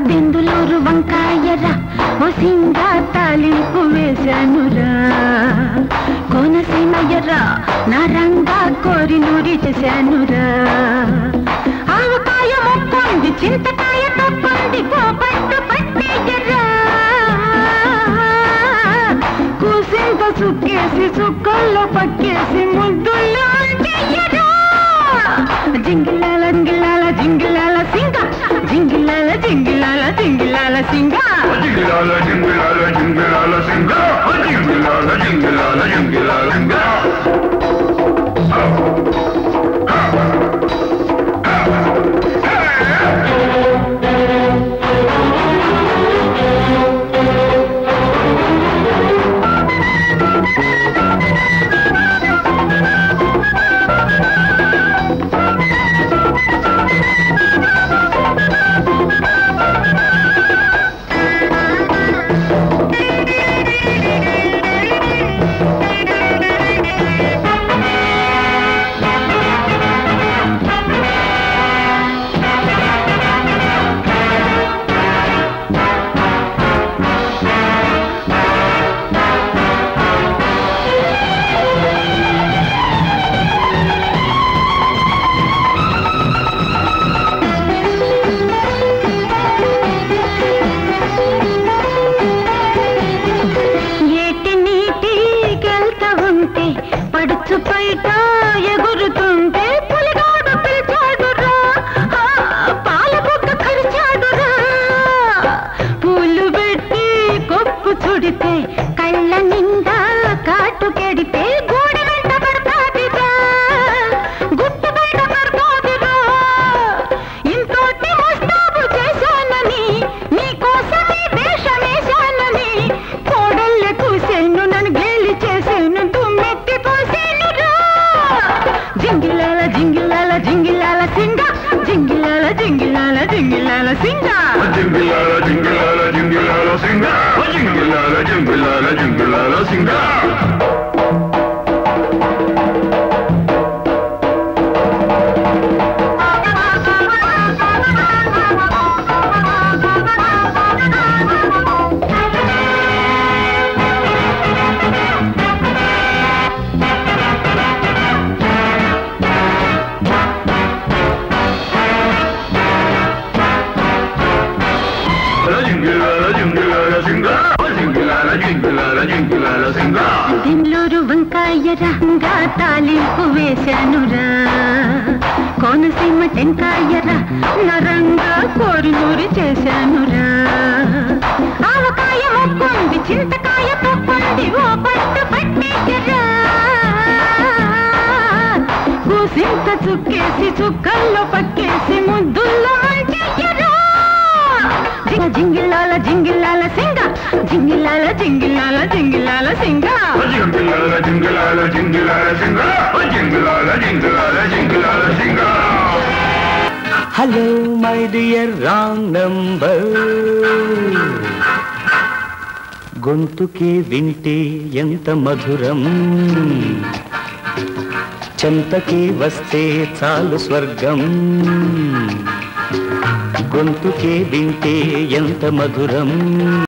బెందులూరు వంకాయరా ఓ సింగా తాలింపు వేశానురా కోనసీమయ్యరా నా రంగా కోరి నూరి చేశానురా ఆవకాయ మొక్కుంది చింతకాయ తొక్కుంది పోపట్టు పట్టేయరా కూసింత చుక్కేసి చుక్కల్లో పక్కేసి ముద్దుల్లో చెయ్యరా జింగిలాల జింగిలాల జింగిలాల సింగ జింగిలాల జింగిలాల జింగిలాల సింగ జింగిలాల జింగిలాల జింగిలాల సింగ జింగిలాల జింగిలాల జింగిలాల సింగ ఏటి నీటి గెల్త ఉంటే పడుచు పైట ఎగురుతుంటే పులిగాడు పిలిచాడురా ఆ, పాల బుగ్గ కరిచాడురా పూలు పెట్టి కొప్పు చుడితే కళ్ళ నిండా కాటు కెడితే గూడి వెంట పడతాదిరా గుట్టు బయట పడతాదిరా ఇంతోటి ముస్తాబు చేశానని నీకోసమే వేషమేశానని కోడళ్ళ కూసేను నన్ను గేలి చేసేను దుమ్మెత్తి పోసేను రా జింగిలాల జింగిలాల జింగిలాల సింగ జింగిలాల జింగిలాల జింగిలాల సింగ జింగిలాల జింగిలాల జింగిలాల సింగ జింగిలాల జింగిలాల జింగిలాల సింగ జింగిలాల జింగిలాల సింగ జింగిలాల జింగిలాల జింగిలాల సింగ బెంగళూరు వంకాయ రంగా తాలింపు వేశానురా కోనసీమ టెంకాయరా నరంగా కోరినూరి చేశానురా ఆవకాయ మొక్కుంది చింతకాయ తొక్కుంది ఓ పట్టు పట్టేయరా కూసింత చుక్కేసి చుక్కల్లో పక్కేసి ముద్దుల్లో మంచెయ్యరా జింగ జింగిలాల జింగిలాల సింగ జింగిలాల జింగిలాల జింగిలాల సింగ జింగిలాల జింగిలాల జింగిలాల సింగ జింగిలాల జింగిలాల జింగిలాల సింగ hello my dear wrong number గొంతుకి వింటే ఎంత మధురం చెంతకి వస్తే చాలు స్వర్గం గొంతుకే వింటే ఎంత మధురం